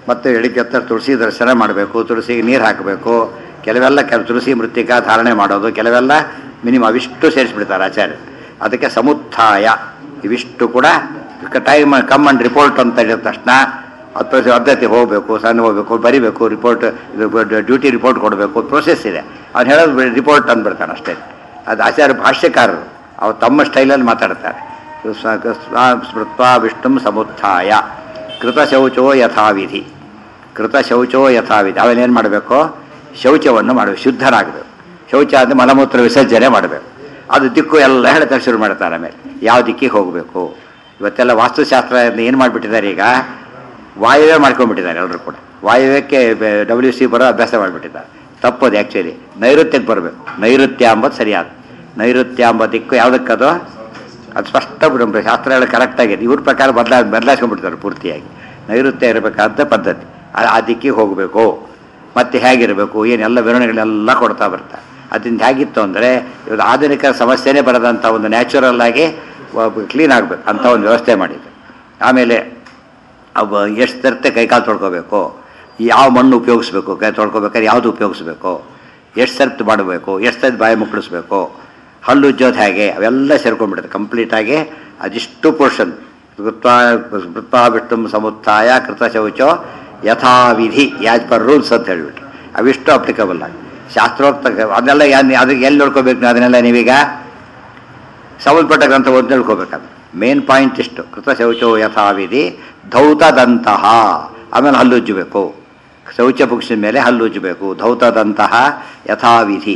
ಮತ್ತು ಎಡಿಗೆತ್ತ ತುಳಸಿ ದರ್ಶನ ಮಾಡಬೇಕು ತುಳಸಿಗೆ ನೀರು ಹಾಕಬೇಕು ಕೆಲವೆಲ್ಲ ಕೆಲ ತುಳಸಿ ಮೃತ್ತಿಕ ಧಾರಣೆ ಮಾಡೋದು ಕೆಲವೆಲ್ಲ ಮಿನಿಮಮ್ ಅವಿಷ್ಟು ಸೇರಿಸ್ಬಿಡ್ತಾರೆ ಆಚಾರ್ಯ ಅದಕ್ಕೆ ಸಮುತ್ಥಾಯ ಇವಿಷ್ಟು ಕೂಡ ಟೈಮ್ ಕಮ್ ಅಂಡ್ ರಿಪೋರ್ಟ್ ಅಂತ ಹೇಳಿದ ತಕ್ಷಣ ಹತ್ತು ವರ್ಷ ಪದ್ಧತಿ ಹೋಗಬೇಕು ಸಣ್ಣ ಹೋಗಬೇಕು ಬರಿಬೇಕು ರಿಪೋರ್ಟ್ ಡ್ಯೂಟಿ ರಿಪೋರ್ಟ್ ಕೊಡಬೇಕು ಪ್ರೋಸೆಸ್ ಇದೆ ಅವ್ನು ಹೇಳೋದು ರಿಪೋರ್ಟ್ ಅಂದ್ಬಿಡ್ತಾನೆ ಅಷ್ಟೇ ಅದು ಆಚಾರ್ಯ ಭಾಷ್ಯಕಾರರು ಅವ್ರು ತಮ್ಮ ಸ್ಟೈಲಲ್ಲಿ ಮಾತಾಡ್ತಾರೆ ಸ್ಮೃತ್ವ ವಿಷ್ಣು ಸಮುತ್ಥಾಯ ಕೃತ ಶೌಚೋ ಯಥಾವಿಧಿ ಕೃತ ಶೌಚೋ ಯಥಾವಿಧಿ ಅವನೇನು ಮಾಡಬೇಕು ಶೌಚವನ್ನು ಮಾಡಬೇಕು ಶುದ್ಧನಾಗಬೇಕು ಶೌಚ ಅಂದರೆ ಮಲಮೂತ್ರ ವಿಸರ್ಜನೆ ಮಾಡಬೇಕು ಅದು ದಿಕ್ಕು ಎಲ್ಲ ಹೇಳ್ತಾರೆ ಶುರು ಮಾಡ್ತಾರೆ ಆಮೇಲೆ ಯಾವ ದಿಕ್ಕಿಗೆ ಹೋಗಬೇಕು ಇವತ್ತೆಲ್ಲ ವಾಸ್ತುಶಾಸ್ತ್ರ ಏನು ಮಾಡಿಬಿಟ್ಟಿದ್ದಾರೆ ಈಗ ವಾಯುವ್ಯ ಮಾಡ್ಕೊಂಡ್ಬಿಟ್ಟಿದ್ದಾರೆ ಎಲ್ಲರೂ ಕೂಡ ವಾಯುವ್ಯಕ್ಕೆ ಡಬ್ಲ್ಯೂ ಸಿ ಬರೋ ಅಭ್ಯಾಸ ಮಾಡಿಬಿಟ್ಟಿದ್ದಾರೆ ತಪ್ಪದು ಆ್ಯಕ್ಚುಲಿ ನೈಋತ್ಯಕ್ಕೆ ಬರಬೇಕು ನೈಋತ್ಯ ಅಂಬೋದು ಸರಿಯಾದ ನೈಋತ್ಯ ಎಂಬ ದಿಕ್ಕು ಯಾವುದಕ್ಕದು ಅದು ಸ್ಪಷ್ಟ ಬಿಡು ಶಾಸ್ತ್ರ ಎಲ್ಲ ಕರೆಕ್ಟಾಗಿದೆ ಇವ್ರ ಪ್ರಕಾರ ಬದಲಾ ಬದಲಾಯಿಸ್ಕೊಂಡ್ಬಿಡ್ತಾರೆ ಪೂರ್ತಿಯಾಗಿ ನೈಋತ್ಯ ಇರಬೇಕಾದ ಪದ್ಧತಿ ಆ- ಆ ದಿಕ್ಕಿಗೆ ಹೋಗಬೇಕು ಮತ್ತೆ ಹೇಗಿರಬೇಕು ಏನೆಲ್ಲ ವಿವರಣೆಗಳೆಲ್ಲ ಕೊಡ್ತಾ ಬರ್ತಾರೆ ಅದರಿಂದ ಹೇಗಿತ್ತು ಅಂದರೆ ಇವತ್ತು ಆಧುನಿಕ ಸಮಸ್ಯೆನೇ ಬರದಂಥ ಒಂದು ನ್ಯಾಚುರಲ್ ಆಗಿ ಕ್ಲೀನ್ ಆಗಬೇಕು ಅಂತ ಒಂದು ವ್ಯವಸ್ಥೆ ಮಾಡಿದ್ದು ಆಮೇಲೆ ಅವ ಎಷ್ಟು ತರ್ತೆ ಕೈಕಾಲು ತೊಳ್ಕೊಬೇಕು ಯಾವ ಮಣ್ಣು ಉಪಯೋಗಿಸ್ಬೇಕು ಕೈ ತೊಳ್ಕೊಬೇಕಾದ್ರೆ ಯಾವುದು ಉಪಯೋಗಿಸ್ಬೇಕು ಎಷ್ಟು ಸರ್ತಿ ಮಾಡಬೇಕು ಎಷ್ಟು ಸರ್ತಿ ಬಾಯಿ ಮುಕ್ಕಳಿಸ್ಬೇಕು ಹಲ್ಲು ಉಜ್ಜೋದು ಹೇಗೆ ಅವೆಲ್ಲ ಸೇರ್ಕೊಂಡ್ಬಿಡುತ್ತೆ ಕಂಪ್ಲೀಟಾಗಿ ಅದಿಷ್ಟು ಪೋರ್ಷನ್ ಕೃತ್ವ ಕೃತ್ವ ವಿಷ್ಣು ಸಮುತ್ಥಾಯ ಕೃತ ಶೌಚೋ ಯಥಾವಿಧಿ ಯಾಜ್ ಪರ್ ರೂಲ್ಸ್ ಅಂತ ಹೇಳಿಬಿಟ್ರು ಅವಿಷ್ಟು ಅಪ್ಲಿಕಬಲ್ ಆಗಿ ಶಾಸ್ತ್ರೋಕ್ತ ಅದನ್ನೆಲ್ಲ ಯಾರು ಅದಕ್ಕೆ ಎಲ್ಲಿ ನೋಡ್ಕೋಬೇಕು ನೀವು ಅದನ್ನೆಲ್ಲ ನೀವೀಗ ಸಂಬಂಧಪಟ್ಟ ಗ್ರಂಥ ಒಂದು ತಿಳ್ಕೊಬೇಕಾದ್ರೆ ಮೇನ್ ಪಾಯಿಂಟ್ ಇಷ್ಟು ಕೃತ ಶೌಚೋ ಯಥಾವಿಧಿ ಧೌತದಂತಹ ಆಮೇಲೆ ಹಲ್ಲು ಉಜ್ಜಬೇಕು ಶೌಚ ಮುಗಿಸಿದ ಮೇಲೆ ಹಲ್ಲು ಉಜ್ಜಬೇಕು ಧೌತದಂತಹ ಯಥಾವಿಧಿ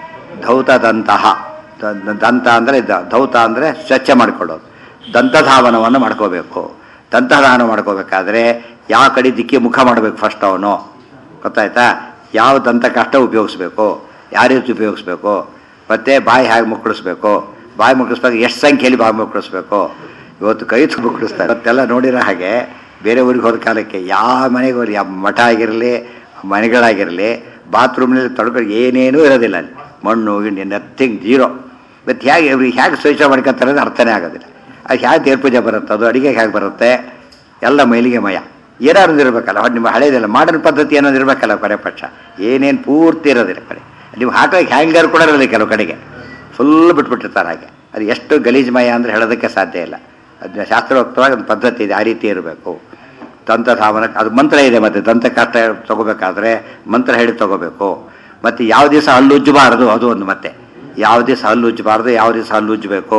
ಧೌತದಂತಹ ದ- ದ- ದಂತ ಅಂದರೆ ಧೌತ ಅಂದರೆ ಸ್ವಚ್ಛ ಮಾಡಿಕೊಳ್ಳೋದು ದಂತಧಾವನವನ್ನು ಮಾಡ್ಕೋಬೇಕು ದಂತಧಾವನ ಮಾಡ್ಕೋಬೇಕಾದ್ರೆ ಯಾವ ಕಡೆ ದಿಕ್ಕಿ ಮುಖ ಮಾಡಬೇಕು ಫಸ್ಟ್ ಅವನು ಗೊತ್ತಾಯ್ತಾ ಯಾವ ದಂತ ಕಷ್ಟ ಉಪಯೋಗಿಸ್ಬೇಕು ಯಾವ ರೀತಿ ಉಪಯೋಗಿಸ್ಬೇಕು ಮತ್ತೆ ಬಾಯಿ ಹೇಗೆ ಮುಕ್ಕಳಿಸ್ಬೇಕು ಬಾಯಿ ಮುಕ್ಕಳಿಸ್ಬೇಕು ಎಷ್ಟು ಸಂಖ್ಯೆಯಲ್ಲಿ ಬಾಯಿ ಮುಕ್ಕಳಿಸ್ಬೇಕು ಇವತ್ತು ಕೈ ತುಂಬ ಮುಕ್ಕಳಿಸ್ತಾರೆ ಇವತ್ತೆಲ್ಲ ನೋಡಿರೋ ಹಾಗೆ ಬೇರೆ ಊರಿಗೆ ಹೋದ ಕಾಲಕ್ಕೆ ಯಾವ ಮನೆಗೆ ಹೋಗಿ ಯಾವ ಮಠ ಆಗಿರಲಿ ಮನೆಗಳಾಗಿರಲಿ ಬಾತ್ರೂಮ್ನಲ್ಲಿ ತೊಡ್ಕೊಂಡು ಏನೇನೂ ಇರೋದಿಲ್ಲ ಅಲ್ಲಿ ಮಣ್ಣು ಗಿಣ್ಣು ನಥಿಂಗ್ ಜೀರೋ ಮತ್ತು ಹೇಗೆ ಇವ್ರಿಗೆ ಹೇಗೆ ಸ್ವಚ್ಛ ಮಾಡ್ಕೊತಾರೆ ಅಂತ ಅರ್ಥನೇ ಆಗೋದಿಲ್ಲ ಅದು ಹೇಗೆ ದೇವ್ರ ಪೂಜೆ ಬರುತ್ತೆ ಅದು ಅಡಿಗೆಗೆ ಹೇಗೆ ಬರುತ್ತೆ ಎಲ್ಲ ಮೈಲಿಗೆ ಮಯ ಏನಾದ್ರು ಇರಬೇಕಲ್ಲ ಹೊಡ್ ನಿಮ್ಮ ಹಳೇದಿಲ್ಲ ಮಾಡರ್ನ್ ಪದ್ಧತಿ ಅನ್ನೋದು ಇರಬೇಕಲ್ಲ ಕೊನೆ ಪಕ್ಷ ಏನೇನು ಪೂರ್ತಿ ಇರೋದಿಲ್ಲ ಕಡೆ ನೀವು ಹಾಕೋಕೆ ಹ್ಯಾಂಗರ್ ಕೂಡ ಇರೋದಿಲ್ಲ ಕೆಲವು ಕಡೆಗೆ ಫುಲ್ ಬಿಟ್ಬಿಟ್ಟಿರ್ತಾರೆ ಹಾಗೆ ಅದು ಎಷ್ಟು ಗಲೀಜ್ಮಯ ಅಂದರೆ ಹೇಳೋದಕ್ಕೆ ಸಾಧ್ಯ ಇಲ್ಲ ಅದು ಶಾಸ್ತ್ರೋಕ್ತವಾಗಿ ಒಂದು ಪದ್ಧತಿ ಇದೆ ಆ ರೀತಿ ಇರಬೇಕು ದಂತಧಾವನ ಅದು ಮಂತ್ರ ಇದೆ ಮತ್ತು ದಂತ ಕಷ್ಟ ತಗೋಬೇಕಾದ್ರೆ ಮಂತ್ರ ಹೇಳಿ ತಗೋಬೇಕು ಮತ್ತು ಯಾವ ದಿವಸ ಹಲ್ಲು ಉಜ್ಜಬಾರದು ಅದು ಒಂದು ಮತ್ತೆ ಯಾವ ದಿವಸ ಹಲ್ಲು ಉಜ್ಜಬಾರದು ಯಾವ ದಿವಸ ಹಲ್ಲು ಉಜ್ಜಬೇಕು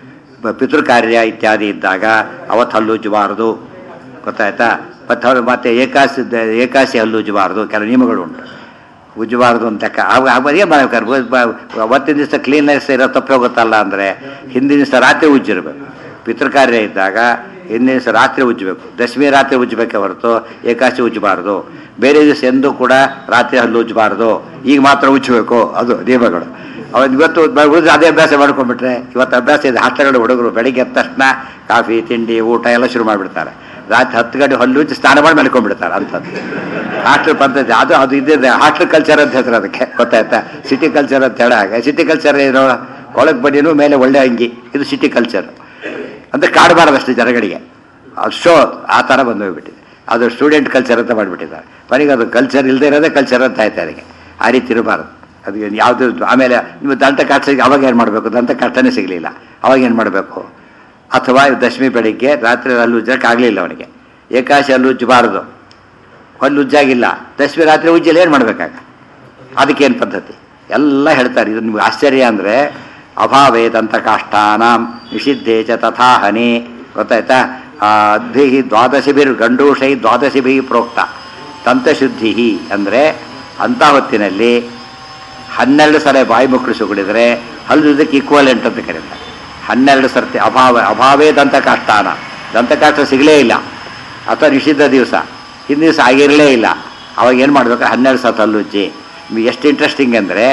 ಬ- ಪಿತೃಕಾರ್ಯ ಇತ್ಯಾದಿ ಇದ್ದಾಗ ಅವತ್ತು ಹಲ್ಲು ಉಜ್ಜಬಾರದು ಗೊತ್ತಾಯ್ತಾ ಮತ್ತು ಅವ್ರು ಮತ್ತೆ ಏಕಾಸಿ ಏಕಾಸಿ ಹಲ್ಲು ಉಜ್ಜಬಾರದು ಕೆಲವು ನಿಯಮಗಳು ಉಂಟು ಉಜ್ಜಬಾರದು ಅಂತ ಅವಾಗ ಅವಾಗ ಏನು ಮಾಡ್ಬೇಕಾದ್ರೆ ಅವತ್ತಿನ ದಿವಸ ಕ್ಲೀನ್ನೆಸ್ ಇರೋ ತಪ್ಪು ಹೋಗುತ್ತಲ್ಲ ಅಂದರೆ ಹಿಂದಿನ ದಿವಸ ರಾತ್ರಿ ಉಜ್ಜಿರ್ಬೇಕು ಪಿತೃಕಾರ್ಯ ಇದ್ದಾಗ ಹಿಂದಿನ ದಿವಸ ರಾತ್ರಿ ಉಜ್ಜಬೇಕು ದಶಮಿ ರಾತ್ರಿ ಉಜ್ಜಬೇಕೆ ಹೊರತು ಏಕಾಶಿ ಉಜ್ಜಬಾರ್ದು ಬೇರೆ ದಿವಸ ಎಂದೂ ಕೂಡ ರಾತ್ರಿ ಹಲ್ಲು ಉಜ್ಜಬಾರ್ದು ಈಗ ಮಾತ್ರ ಉಜ್ಜಬೇಕು ಅದು ನಿಯಮಗಳು ಅವತ್ತು ಇವತ್ತು ಬ- ಉಳಿದು ಅದೇ ಅಭ್ಯಾಸ ಮಾಡ್ಕೊಂಡ್ಬಿಟ್ರೆ ಇವತ್ತು ಅಭ್ಯಾಸ ಇದೆ ಹಾಸ್ಟೆಲ್ಗಳು ಹುಡುಗರು ಬೆಳಿಗ್ಗೆ ಎದ್ದ ತಕ್ಷಣ ಕಾಫಿ ತಿಂಡಿ ಊಟ ಎಲ್ಲ ಶುರು ಮಾಡಿಬಿಡ್ತಾರೆ ರಾತ್ರಿ ಹತ್ತು ಗಂಟೆ ಹಲ್ಲು ಉಜ್ಜಿ ಸ್ನಾನ ಮಾಡಿ ಮಲ್ಕೊಂಡ್ಬಿಡ್ತಾರೆ ಅಂಥದ್ದು ಹಾಸ್ಟೆಲ್ ಪದ್ಧತಿ ಅದು ಅದು ಇದ್ದಿದೆ ಹಾಸ್ಟೆಲ್ ಕಲ್ಚರ್ ಅಂತ ಹೆಸರು ಅದಕ್ಕೆ ಗೊತ್ತಾಯ್ತಾ ಸಿಟಿ ಕಲ್ಚರ್ ಅಂತ ಹೇಳ ಹಾಗೆ ಸಿಟಿ ಕಲ್ಚರ್ ಏನು ಒಳಗೆ ಬಡ್ಡಿನೂ ಮೇಲೆ ಒಳ್ಳೆ ಅಂಗಿ ಇದು ಸಿಟಿ ಕಲ್ಚರ್ ಅಂದರೆ ಕಾಡಬಾರ್ದಷ್ಟು ಜನಗಳಿಗೆ ಅದು ಶೋ ಆ ಥರ ಬಂದು ಹೋಗ್ಬಿಟ್ಟಿದೆ ಅದು ಸ್ಟೂಡೆಂಟ್ ಕಲ್ಚರ್ ಅಂತ ಮಾಡಿಬಿಟ್ಟಿದ್ದಾರೆ ಕೊನೆಗೆ ಅದು ಕಲ್ಚರ್ ಇಲ್ಲದೆ ಇರೋದೇ ಕಲ್ಚರ್ ಅಂತ ಆಯ್ತು ಅದಕ್ಕೆ ಆ ರೀತಿ ಇರಬಾರ್ದು ಅದು ಯಾವುದು ಆಮೇಲೆ ನೀವು ದಂತ ಕಾಟ್ಸಿಗೆ ಅವಾಗ ಏನು ಮಾಡಬೇಕು ದಂತ ಕಷ್ಟನೇ ಸಿಗಲಿಲ್ಲ ಅವಾಗ ಏನು ಮಾಡಬೇಕು ಅಥವಾ ದಶಮಿ ಬೆಳಿಗ್ಗೆ ರಾತ್ರಿ ಹಲ್ಲು ಉಜ್ಜಕ್ಕೆ ಆಗಲಿಲ್ಲ ಅವನಿಗೆ ಏಕಾಶಿ ಹಲ್ಲು ಉಜ್ಜಬಾರ್ದು ಹಲ್ಲು ಉಜ್ಜಾಗಿಲ್ಲ ದಶಮಿ ರಾತ್ರಿ ಉಜ್ಜಲ್ಲಿ ಏನು ಮಾಡಬೇಕಾಗ ಅದಕ್ಕೇನು ಪದ್ಧತಿ ಎಲ್ಲ ಹೇಳ್ತಾರೆ ಇದು ನಿಮ್ಗೆ ಆಶ್ಚರ್ಯ ಅಂದರೆ ಅಭಾವೇದಂತ ಕಾಷ್ಟಾನಾಂ ನಿಷಿದ್ಧೇ ಚ ತಥಾ ಹನಿ ಗೊತ್ತಾಯ್ತಾ ಅದ್ಭಿ ದ್ವಾದಶಿಭಿರ್ ಗಂಡೂಷೈ ದ್ವಾದಶಿಭಿ ಪ್ರೋಕ್ತ ದಂತಶುದ್ಧಿ ಅಂದರೆ ಅಂಥ ಹೊತ್ತಿನಲ್ಲಿ ಹನ್ನೆರಡು ಸಲ ಬಾಯಿ ಮುಕ್ಕಳಿಸಿ ಕುಡಿದರೆ ಹಲ್ಲುದಕ್ಕೆ ಈಕ್ವಲೆಂಟ್ ಅಂತ ಕರೀತಾರೆ ಹನ್ನೆರಡು ಸರ್ತಿ ಅಭಾವ ಅಭಾವೇ ದಂತಕಾಷ್ಟಾನ ದಂತಕಾಷ್ಟ ಸಿಗಲೇ ಇಲ್ಲ ಅಥವಾ ನಿಷಿದ್ಧ ದಿವಸ ಹಿಂದಿನ ದಿವಸ ಆಗಿರಲೇ ಇಲ್ಲ ಅವಾಗ ಏನು ಮಾಡಬೇಕು ಹನ್ನೆರಡು ಸತ ಹಲ್ಲುಜ್ಜಿ ನಿಮ್ಗೆ ಎಷ್ಟು ಇಂಟ್ರೆಸ್ಟಿಂಗ್ ಅಂದರೆ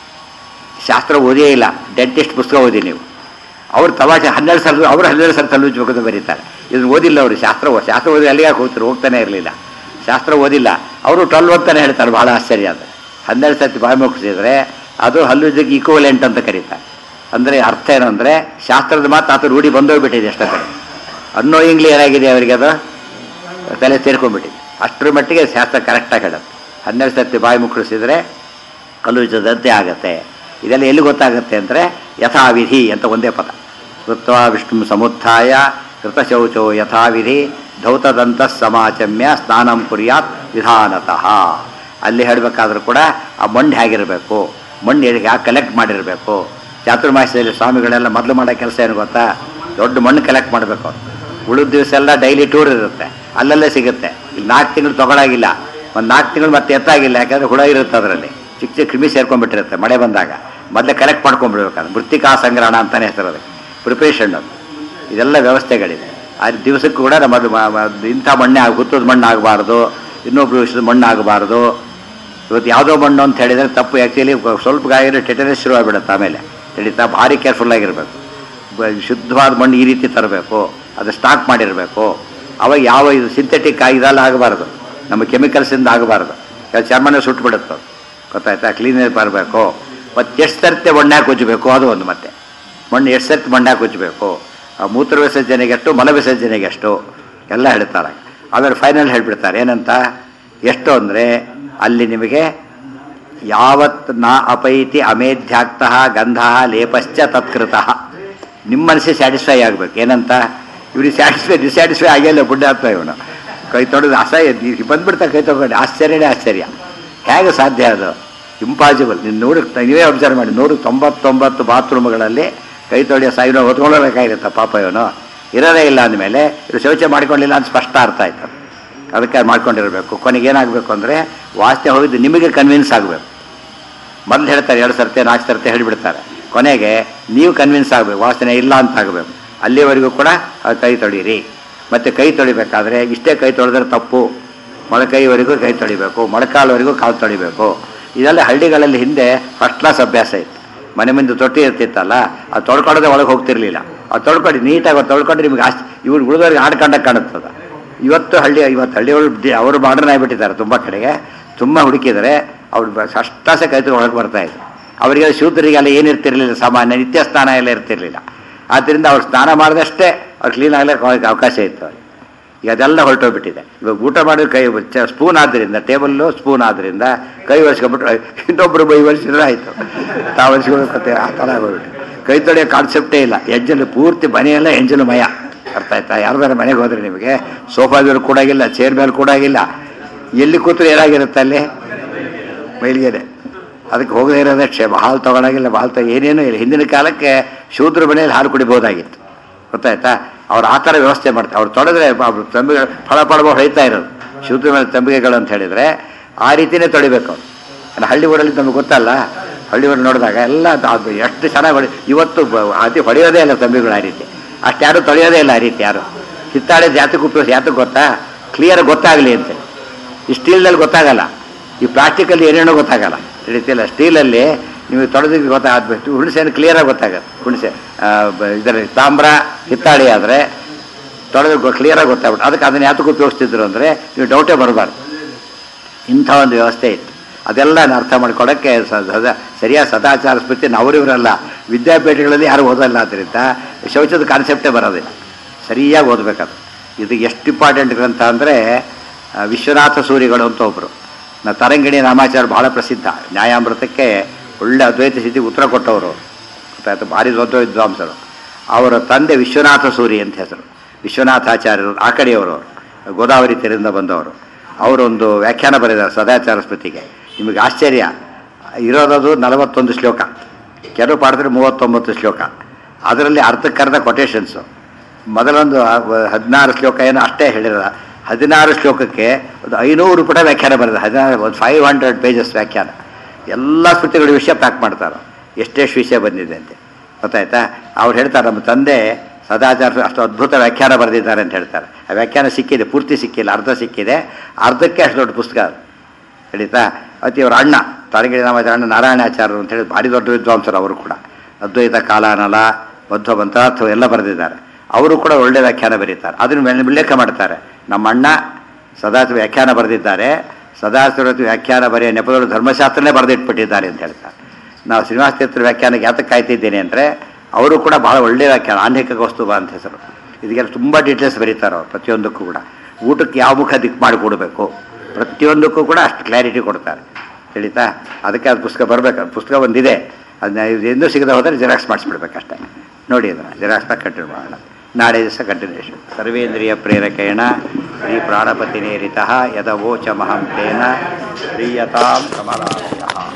ಶಾಸ್ತ್ರ ಓದಿಯೇ ಇಲ್ಲ ಡೆಂಟಿಸ್ಟ್ ಪುಸ್ತಕ ಓದಿ ನೀವು ಅವ್ರು ತಮಾಷೆ ಹನ್ನೆರಡು ಸಲ ಅವರು ಹನ್ನೆರಡು ಸಲ ಹಲ್ಲುಜ್ಜಬೇಕು ಅಂತ ಬರೀತಾರೆ ಇದನ್ನು ಓದಿಲ್ಲ ಅವರು ಶಾಸ್ತ್ರ ಓ- ಶಾಸ್ತ್ರ ಓದಿ ಅಲ್ಲಿಗೆ ಹೋಗ್ತಾರೆ ಹೋಗ್ತಾನೆ ಇರಲಿಲ್ಲ ಶಾಸ್ತ್ರ ಓದಿಲ್ಲ ಅವರು ಟ್ವೆಲ್ವ್ ಅಂತಾನೆ ಹೇಳ್ತಾರೆ ಭಾಳ ಆಶ್ಚರ್ಯ ಅದು ಹನ್ನೆರಡು ಸರ್ತಿ ಬಾಯಿ ಮುಗಿಸಿದ್ರೆ ಅದು ಹಲ್ಲುಜ್ಜಿಗೆ ಈಕ್ವಲೆಂಟ್ ಅಂತ ಕರೀತಾರೆ ಅಂದರೆ ಅರ್ಥ ಏನು ಅಂದರೆ ಶಾಸ್ತ್ರದ ಮಾತು ಆತ ರೂಢಿ ಬಂದೋಗ್ಬಿಟ್ಟಿದೆ ಎಷ್ಟೋ ಕಡೆ ಅನ್ನೋಯಿಂಗ್ಲಿ ಏನಾಗಿದೆ ಅವರಿಗೆ ಅದು ತಲೆ ಸೇರ್ಕೊಂಡ್ಬಿಟ್ಟಿದೆ ಅಷ್ಟರ ಮಟ್ಟಿಗೆ ಶಾಸ್ತ್ರ ಕರೆಕ್ಟಾಗಿ ಹೇಳುತ್ತೆ ಹನ್ನೆರಡು ಸರ್ತಿ ಬಾಯಿ ಮುಕ್ಕಳಿಸಿದ್ರೆ ಕಲುಷದಂತೆ ಆಗತ್ತೆ ಇದೆಲ್ಲ ಎಲ್ಲಿ ಗೊತ್ತಾಗುತ್ತೆ ಅಂದರೆ ಯಥಾವಿಧಿ ಅಂತ ಒಂದೇ ಪದ ಕೃತ್ವ ವಿಷ್ಣು ಸಮುತ್ಥಾಯ ಕೃತಶೌಚೋ ಯಥಾವಿಧಿ ಧೌತದಂತ ಸಮಾಚಮ್ಯ ಸ್ನಾನಂ ಕುರ್ಯಾತ್ ವಿಧಾನತಃ ಅಲ್ಲಿ ಹೇಳಬೇಕಾದ್ರೂ ಕೂಡ ಆ ಮಣ್ಣು ಹೇಗಿರಬೇಕು ಮಣ್ಣು ಯಾಕೆ ಕಲೆಕ್ಟ್ ಮಾಡಿರಬೇಕು ಚಾತುರ್ಮಾಸದಲ್ಲಿ ಸ್ವಾಮಿಗಳೆಲ್ಲ ಮೊದಲು ಮಾಡೋ ಕೆಲಸ ಏನು ಗೊತ್ತಾ ದೊಡ್ಡ ಮಣ್ಣು ಕಲೆಕ್ಟ್ ಮಾಡಬೇಕು ಅವ್ರು ಉಳಿದ ದಿವಸ ಎಲ್ಲ ಡೈಲಿ ಟೂರ್ ಇರುತ್ತೆ ಅಲ್ಲಲ್ಲೇ ಸಿಗುತ್ತೆ ಇಲ್ಲಿ ನಾಲ್ಕು ತಿಂಗಳು ತಗೊಳಾಗಿಲ್ಲ ಒಂದು ನಾಲ್ಕು ತಿಂಗಳು ಮತ್ತೆ ಎತ್ತಾಗಿಲ್ಲ ಯಾಕಂದ್ರೆ ಹುಳ ಇರುತ್ತೆ ಅದರಲ್ಲಿ ಚಿಕ್ಕ ಚಿಕ್ಕ ಕ್ರಿಮಿ ಸೇರ್ಕೊಂಡ್ಬಿಟ್ಟಿರುತ್ತೆ ಮಳೆ ಬಂದಾಗ ಮೊದಲೇ ಕಲೆಕ್ಟ್ ಮಾಡ್ಕೊಂಡ್ಬಿಡ್ಬೇಕಾದ್ರೆ ಮೃತ್ತಿಕಾ ಸಂಗ್ರಹಣ ಅಂತಾನೆ ಹೆಸರು ಅದಕ್ಕೆ ಪ್ರಿಪ್ರೇಷನ್ ಅದು ಇದೆಲ್ಲ ವ್ಯವಸ್ಥೆಗಳಿದೆ ಆ ದಿವಸಕ್ಕೂ ಕೂಡ ನಮ್ಮ ಇಂಥ ಮಣ್ಣೆ ಆಗ ಹುತ್ತದ ಮಣ್ಣು ಆಗಬಾರ್ದು ಇನ್ನೊಬ್ರು ವಿಷಯದ ಮಣ್ಣು ಆಗಬಾರ್ದು ಇವತ್ತು ಯಾವುದೋ ಮಣ್ಣು ಅಂತ ಹೇಳಿದರೆ ತಪ್ಪು ಆ್ಯಕ್ಚುಲಿ ಸ್ವಲ್ಪ ಗಾಯ ಟೆಟನಸ್ ಶುರು ಆಗಿಬಿಡುತ್ತೆ ಆಮೇಲೆ ತಿಳಿತಾ ಭಾರಿ ಕೇರ್ಫುಲ್ ಆಗಿರಬೇಕು ಬ- ಶುದ್ಧವಾದ ಮಣ್ಣು ಈ ರೀತಿ ತರಬೇಕು ಅದು ಸ್ಟಾಕ್ ಮಾಡಿರಬೇಕು ಅವಾಗ ಯಾವ ಇದು ಸಿಂಥೆಟಿಕ್ ಇದೆಲ್ಲ ಆಗಬಾರ್ದು ನಮ್ಮ ಕೆಮಿಕಲ್ಸಿಂದ ಆಗಬಾರ್ದು ಯಾವ ಚರ್ಮನೇ ಸುಟ್ಟು ಬಿಡುತ್ತೆ ಅದು. ಗೊತ್ತಾಯ್ತಾ ಕ್ಲೀನಾಗಿ ಬರಬೇಕು ಮತ್ತು ಎಷ್ಟು ಸರ್ತಿ ಮಣ್ಣಾಗಿ ಉಜ್ಜಬೇಕು ಅದು ಒಂದು ಮತ್ತೆ ಮಣ್ಣು ಎಷ್ಟು ಸರ್ತಿ ಮಣ್ಣಾಗಿ ಉಜ್ಜಬೇಕು ಆ ಮೂತ್ರ ವಿಸರ್ಜನೆಗೆ ಎಷ್ಟು ಮಲ ವಿಸರ್ಜನೆಗೆ ಎಷ್ಟು ಎಲ್ಲ ಹೇಳ್ತಾರೆ ಆಮೇಲೆ ಫೈನಲ್ ಹೇಳ್ಬಿಡ್ತಾರೆ ಏನಂತ ಎಷ್ಟು ಅಂದರೆ ಅಲ್ಲಿ ನಿಮಗೆ ಯಾವತ್ ನಾ ಅಪೈತಿ ಅಮೇಧ್ಯಾಕ್ತಃ ಗಂಧ ಲೇಪಶ್ಚ ತತ್ಕೃತಃ ನಿಮ್ಮ ಮನಸ್ಸಿಗೆ ಸ್ಯಾಟಿಸ್ಫೈ ಆಗಬೇಕು ಏನಂತ ಇವ್ರಿಗೆ ಸ್ಯಾಟಿಸ್ಫೈ ಡಿಸ್ಸ್ಯಾಟಿಸ್ಫೈ ಆಗಿಲ್ಲ ಬುಡ್ಡಾತ್ಮ ಇವನು ಕೈ ತೊಳೆದು ಅಸಹ್ಯ ನೀ- ಬಂದ್ಬಿಡ್ತಾ ಕೈ ತೊಗೊಂಡು ಆಶ್ಚರ್ಯನೇ ಆಶ್ಚರ್ಯ ಹೇಗೆ ಸಾಧ್ಯ ಅದು ಇಂಪಾಸಿಬಲ್ ನೀನು ನೂರು ನೀವೇ ಅಬ್ಸರ್ವ್ ಮಾಡಿ ನೂರು ತೊಂಬತ್ತೊಂಬತ್ತು ಬಾತ್ರೂಮ್ಗಳಲ್ಲಿ ಕೈ ತೊಳೆಯೋ ಸಾಯಿನೋ ಹೊತ್ಕೊಳ್ಳಬೇಕಾಗಿರುತ್ತೆ ಪಾಪ ಇವನು ಇರೋದೇ ಇಲ್ಲ ಅಂದಮೇಲೆ ಇವರು ಶೌಚ ಮಾಡ್ಕೊಳ್ಳಿಲ್ಲ ಅಂತ ಸ್ಪಷ್ಟ ಅರ್ಥ ಆಯ್ತು ಅದಕ್ಕೆ ಅದು ಮಾಡ್ಕೊಂಡಿರಬೇಕು ಕೊನೆಗೆ ಏನಾಗಬೇಕು ಅಂದರೆ ವಾಸನೆ ಹೋಗಿದ್ದು ನಿಮಗೆ ಕನ್ವಿನ್ಸ್ ಆಗಬೇಕು ಮೊದಲು ಹೇಳ್ತಾರೆ ಎರಡು ಸರ್ತಿ ನಾಲ್ಕು ಸರ್ತಿ ಹೇಳಿಬಿಡ್ತಾರೆ ಕೊನೆಗೆ ನೀವು ಕನ್ವಿನ್ಸ್ ಆಗಬೇಕು ವಾಸನೆ ಇಲ್ಲ ಅಂತ ಆಗಬೇಕು ಅಲ್ಲಿವರೆಗೂ ಕೂಡ ಆ ಕೈ ತೊಳೀರಿ ಮತ್ತು ಕೈ ತೊಳಿಬೇಕಾದ್ರೆ ಇಷ್ಟೇ ಕೈ ತೊಳೆದ್ರೆ ತಪ್ಪು ಮೊಳಕೈವರೆಗೂ ಕೈ ತೊಳಿಬೇಕು ಮೊಳಕಾಲ್ವರೆಗೂ ಕಾಲು ತೊಳಿಬೇಕು ಇದೆಲ್ಲ ಹಳ್ಳಿಗಳಲ್ಲಿ ಹಿಂದೆ ಫಸ್ಟ್ ಕ್ಲಾಸ್ ಅಭ್ಯಾಸ ಇತ್ತು ಮನೆ ಮುಂದೆ ತೊಟ್ಟಿ ಇರ್ತಿತ್ತಲ್ಲ ಅದು ತೊಳ್ಕೊಳ್ಳೋದೇ ಒಳಗೆ ಹೋಗ್ತಿರ್ಲಿಲ್ಲ ಅದು ತೊಳ್ಕೊಂಡು ನೀಟಾಗಿ ತೊಳ್ಕೊಂಡ್ರೆ ನಿಮ್ಗೆ ಆಸ್ ಇವ್ರು ಉಳಿದವ್ರಿಗೆ ಆಡ್ಕೊಂಡಾಗ ಕಾಣುತ್ತದ ಇವತ್ತು ಹಳ್ಳಿ ಇವತ್ತು ಹಳ್ಳಿಗಳು ಅವರು ಮಾಡರ್ನ್ ಆಗಿಬಿಟ್ಟಿದ್ದಾರೆ ತುಂಬ ಕಡೆಗೆ ತುಂಬ ಹುಡುಕಿದರೆ ಅವ್ರು ಬ- ಅಷ್ಟಾಸೆ ಕೈ ಒಳಗೆ ಬರ್ತಾ ಇದ್ರು ಅವರಿಗೆ ಶೂದ್ರರಿಗೆಲ್ಲ ಏನಿರ್ತಿರ್ಲಿಲ್ಲ ಸಾಮಾನ್ಯ ನಿತ್ಯ ಸ್ನಾನ ಎಲ್ಲ ಇರ್ತಿರ್ಲಿಲ್ಲ ಆದ್ದರಿಂದ ಅವ್ರು ಸ್ನಾನ ಮಾಡಿದಷ್ಟೇ ಅವ್ರು ಕ್ಲೀನ್ ಆಗ್ಲಿಕ್ಕೆ ಅವ್ರಿಗೆ ಅವಕಾಶ ಇತ್ತು ಅವ್ರಿಗೆ ಈಗ ಅದೆಲ್ಲ ಹೊರಟೋಗ್ಬಿಟ್ಟಿದೆ ಇವಾಗ ಊಟ ಮಾಡಿ ಕೈ ಚ ಸ್ಪೂನ್ ಆದ್ದರಿಂದ ಟೇಬಲ್ಲು ಸ್ಪೂನ್ ಆದ್ದರಿಂದ ಕೈ ಒರೆಸ್ಕೊಂಡ್ಬಿಟ್ರೆ ಇನ್ನೊಬ್ಬರು ಬೈ ಒರೆಸಿದ್ರೆ ಆಯಿತು ತಾವು ಒರೆಸ್ಕೊಳ್ಬೇಕು ಆ ಥರ ಆಗೋಗ್ಬಿಟ್ಟು ಕೈ ತೊಳೆಯೋ ಕಾನ್ಸೆಪ್ಟೇ ಇಲ್ಲ ಹೆಜ್ಜಲು ಪೂರ್ತಿ ಮನೆಯೆಲ್ಲ ಹೆಂಜಲು ಮಯ ಅರ್ಥ ಆಯ್ತಾ ಯಾರ್ದಾರ ಮನೆಗೆ ಹೋದ್ರೆ ನಿಮಗೆ ಸೋಫಾ ಮೇಲೆ ಕೂಡಾಗಿಲ್ಲ ಚೇರ್ ಮೇಲೆ ಕೂಡಾಗಿಲ್ಲ ಎಲ್ಲಿ ಕೂತ್ರು ಏನಾಗಿರುತ್ತೆ ಅಲ್ಲಿ ಮೈಲಿಗೆನೆ ಅದಕ್ಕೆ ಹೋಗದೇ ಇರೋದೇ ಕ್ಷೇಮ ಹಾಲು ತಗೊಳಗಿಲ್ಲ ಹಾಲು ತಗೋ ಏನೇನೂ ಇಲ್ಲ ಹಿಂದಿನ ಕಾಲಕ್ಕೆ ಶೂದ್ರ ಮನೆಯಲ್ಲಿ ಹಾಲು ಕುಡಿಬೋದಾಗಿತ್ತು ಗೊತ್ತಾಯ್ತಾ ಅವ್ರು ಆ ಥರ ವ್ಯವಸ್ಥೆ ಮಾಡ್ತಾರೆ ಅವ್ರು ತೊಳೆದ್ರೆ ತಂಬಿಗೆ ಫಳ ಫಳಬ ಹೊಳಿತಾ ಇರೋದು ಶೂದ್ರ ಮೇಲೆ ತಂಬಿಗೆಗಳು ಅಂತ ಹೇಳಿದರೆ ಆ ರೀತಿಯೇ ತೊಳಿಬೇಕು ಅವ್ರು ಅಂದ್ರೆ ಹಳ್ಳಿ ಊರಲ್ಲಿ ನಮಗೆ ಗೊತ್ತಲ್ಲ ಹಳ್ಳಿ ಊರಲ್ಲಿ ನೋಡಿದಾಗ ಎಲ್ಲ ಅದು- ಅದು ಎಷ್ಟು ಚೆನ್ನಾಗಿ ಹೊಡಿ ಇವತ್ತು ಬ- ಅತಿ ಹೊಡೆಯೋದೇ ಇಲ್ಲ ತಂಬಿಗಳು ಆ ರೀತಿ ಅಷ್ಟು ಯಾರು ತೊಳೆಯೋದೇ ಇಲ್ಲ ಆ ರೀತಿ ಯಾರು ಹಿತ್ತಾಳೆ ಜಾತಕ್ಕೆ ಉಪಯೋಗ ಯಾತಕ್ಕೆ ಗೊತ್ತಾ ಕ್ಲಿಯರ್ ಗೊತ್ತಾಗಲಿ ಅಂತ ಈ ಸ್ಟೀಲ್ನಲ್ಲಿ ಗೊತ್ತಾಗಲ್ಲ ಈ ಪ್ಲಾಸ್ಟಿಕಲ್ಲಿ ಏನೇನೋ ಗೊತ್ತಾಗಲ್ಲ ತಿಳಿತಿಲ್ಲ ಸ್ಟೀಲಲ್ಲಿ ನೀವು ತೊಳೆದಕ್ಕೆ ಗೊತ್ತಾಗಬೇಕು ಹುಣಸೆಹಣ್ಣು ಕ್ಲಿಯರಾಗಿ ಗೊತ್ತಾಗತ್ತೆ ಹುಣಸೆ ಇದರ ತಾಮ್ರ ಹಿತ್ತಾಳಿ ಆದರೆ ತೊಳೆದು ಕ್ಲಿಯರಾಗಿ ಗೊತ್ತಾಗ್ಬಿಟ್ಟು ಅದಕ್ಕೆ ಅದನ್ನು ಯಾತಕ್ಕೆ ಉಪಯೋಗಿಸ್ತಿದ್ರು ಅಂದರೆ ನೀವು ಡೌಟೇ ಬರಬಾರ್ದು ಇಂಥ ಒಂದು ವ್ಯವಸ್ಥೆ ಇತ್ತು ಅದೆಲ್ಲ ಅರ್ಥ ಮಾಡ್ಕೊಳ್ಳೋಕ್ಕೆ ಸ- ಸದಾ ಸರಿಯಾದ ಸದಾಚಾರ ಸ್ಮೃತಿ ಅವರಿವರಲ್ಲ ವಿದ್ಯಾಪೀಠಗಳಲ್ಲಿ ಯಾರು ಓದಲ್ಲ ಆದ್ದರಿಂದ ಶೌಚದ ಕಾನ್ಸೆಪ್ಟೇ ಬರೋದಿಲ್ಲ ಸರಿಯಾಗಿ ಓದಬೇಕದು ಇದು ಎಷ್ಟು ಇಂಪಾರ್ಟೆಂಟ್ ಗ್ರಂಥ ಅಂದರೆ ವಿಶ್ವನಾಥ ಸೂರಿಗಳು ಅಂತ ಒಬ್ಬರು ನಾ ತರಂಗಿಣಿ ರಾಮಾಚಾರ್ಯ ಭಾಳ ಪ್ರಸಿದ್ಧ ನ್ಯಾಯಾಮೃತಕ್ಕೆ ಒಳ್ಳೆ ಅದ್ವೈತ ಸ್ಥಿತಿ ಉತ್ತರ ಕೊಟ್ಟವರು ಗೊತ್ತಾಯ್ತು ಭಾರಿ ದೊಡ್ಡ ವಿದ್ವಾಂಸರು ಅವರ ತಂದೆ ವಿಶ್ವನಾಥ ಸೂರಿ ಅಂತ ಹೆಸರು ವಿಶ್ವನಾಥಾಚಾರ್ಯರು ಆ ಕಡೆಯವರು ಅವರು ಗೋದಾವರಿ ತೀರದಿಂದ ಬಂದವರು ಅವರೊಂದು ವ್ಯಾಖ್ಯಾನ ಬರೆದಿದ್ದಾರೆ ಸದಾಚಾರ ಸ್ಮೃತಿಗೆ ನಿಮಗೆ ಆಶ್ಚರ್ಯ ಇರೋದದು ನಲವತ್ತೊಂದು ಶ್ಲೋಕ ಕೆಲವು ಪಾಡಿದ್ರೆ ಮೂವತ್ತೊಂಬತ್ತು ಶ್ಲೋಕ ಅದರಲ್ಲಿ ಅರ್ಧಕ್ಕರ್ಧ ಕೊಟೇಶನ್ಸು ಮೊದಲೊಂದು ಹದಿನಾರು ಶ್ಲೋಕ ಏನೋ ಅಷ್ಟೇ ಹೇಳಿರೋದ ಹದಿನಾರು ಶ್ಲೋಕಕ್ಕೆ ಒಂದು ಐನೂರು ಪುಟ ವ್ಯಾಖ್ಯಾನ ಬರೆದ ಹದಿನಾರು ಒಂದು ಫೈವ್ ಹಂಡ್ರೆಡ್ ಪೇಜಸ್ ವ್ಯಾಖ್ಯಾನ ಎಲ್ಲ ಸ್ಮೃತಿಗಳ ವಿಷಯ ಪ್ಯಾಕ್ ಮಾಡ್ತಾರೆ ಎಷ್ಟೆಷ್ಟು ವಿಷಯ ಬಂದಿದೆ ಅಂತ ಗೊತ್ತಾಯ್ತಾ ಅವ್ರು ಹೇಳ್ತಾರೆ ನಮ್ಮ ತಂದೆ ಸದಾಚಾರ ಅಷ್ಟು ಅದ್ಭುತ ವ್ಯಾಖ್ಯಾನ ಬರೆದಿದ್ದಾರೆ ಅಂತ ಹೇಳ್ತಾರೆ ಆ ವ್ಯಾಖ್ಯಾನ ಸಿಕ್ಕಿದೆ ಪೂರ್ತಿ ಸಿಕ್ಕಿಲ್ಲ ಅರ್ಧ ಸಿಕ್ಕಿದೆ ಅರ್ಧಕ್ಕೆ ಅಷ್ಟು ದೊಡ್ಡ ಪುಸ್ತಕ ಅದು ಹೇಳಿತಾ ಅತಿ ಅವರ ಅಣ್ಣ ತಾರಗಿರಿ ರಾಮಾಚಾರ್ಯ ಅಣ್ಣ ನಾರಾಯಣಾಚಾರ್ಯರು ಅಂತ ಹೇಳಿ ಭಾರಿ ದೊಡ್ಡ ವಿದ್ವಾಂಸರು ಅವರು ಕೂಡ ಅದ್ವೈತ ಕಾಲಾನಲ ಮಧ್ವ ಮಂತ್ರಾರ್ಥ ಎಲ್ಲ ಬರೆದಿದ್ದಾರೆ ಅವರು ಕೂಡ ಒಳ್ಳೆ ವ್ಯಾಖ್ಯಾನ ಬರೀತಾರೆ ಅದನ್ನು ಮೇಲೆ ಉಲ್ಲೇಖ ಮಾಡ್ತಾರೆ ನಮ್ಮ ಅಣ್ಣ ಸದಾಶಿವ ವ್ಯಾಖ್ಯಾನ ಬರೆದಿದ್ದಾರೆ ಸದಾಶಿವ ವ್ಯಾಖ್ಯಾನ ಬರೆಯೋ ನೆಪದೊಳಗೆ ಧರ್ಮಶಾಸ್ತ್ರನೇ ಬರೆದಿಟ್ಬಿಟ್ಟಿದ್ದಾರೆ ಅಂತ ಹೇಳ್ತಾರೆ ನಾವು ಶ್ರೀನಿವಾಸ ತೀರ್ಥ ವ್ಯಾಖ್ಯಾನಕ್ಕೆ ಯಾತಕ್ಕೆ ಕಾಯ್ತಿದ್ದೇನೆ ಅಂದರೆ ಅವರು ಕೂಡ ಭಾಳ ಒಳ್ಳೆಯ ವ್ಯಾಖ್ಯಾನ ಆನ್ಹಿಕ ಕೌಸ್ತುಭ ಅಂತ ಹೆಸರು ಇದಕ್ಕೆಲ್ಲ ತುಂಬ ಡೀಟೇಲ್ಸ್ ಬರೀತಾರೆ ಅವರು ಪ್ರತಿಯೊಂದಕ್ಕೂ ಕೂಡ ಊಟಕ್ಕೆ ಯಾವ ಮುಖ ದಿಕ್ಕು ಮಾಡಿ ಕೊಡಬೇಕು ಪ್ರತಿಯೊಂದಕ್ಕೂ ಕೂಡ ಅಷ್ಟು ಕ್ಲಾರಿಟಿ ಕೊಡ್ತಾರೆ ತಿಳಿತಾ ಅದಕ್ಕೆ ಅದು ಪುಸ್ತಕ ಬರಬೇಕು ಪುಸ್ತಕ ಒಂದಿದೆ ಅದನ್ನ ಎಂದೂ ಸಿಗದೆ ಹೋದರೆ ಜೆರಾಕ್ಸ್ ಮಾಡಿಸ್ಬಿಡ್ಬೇಕಷ್ಟೆ ನೋಡಿ ಅದನ್ನು ಜೆರಾಕ್ಸ್ನ ಕಂಟಿನ್ಯೂ ಮಾಡೋಣ ನಾಳೆ ದಿವಸ ಕಂಟಿನ್ಯೂಷನ್ ಸರ್ವೇಂದ್ರಿಯ ಪ್ರೇರಕೇಣ ಶ್ರೀ ಪ್ರಾಣಪತಿ ನೇರಿತ ಯದವೋಚ ಮಹಂತೇನ ಪ್ರೀಯತಾಂ ಕಮಲಾಲಯ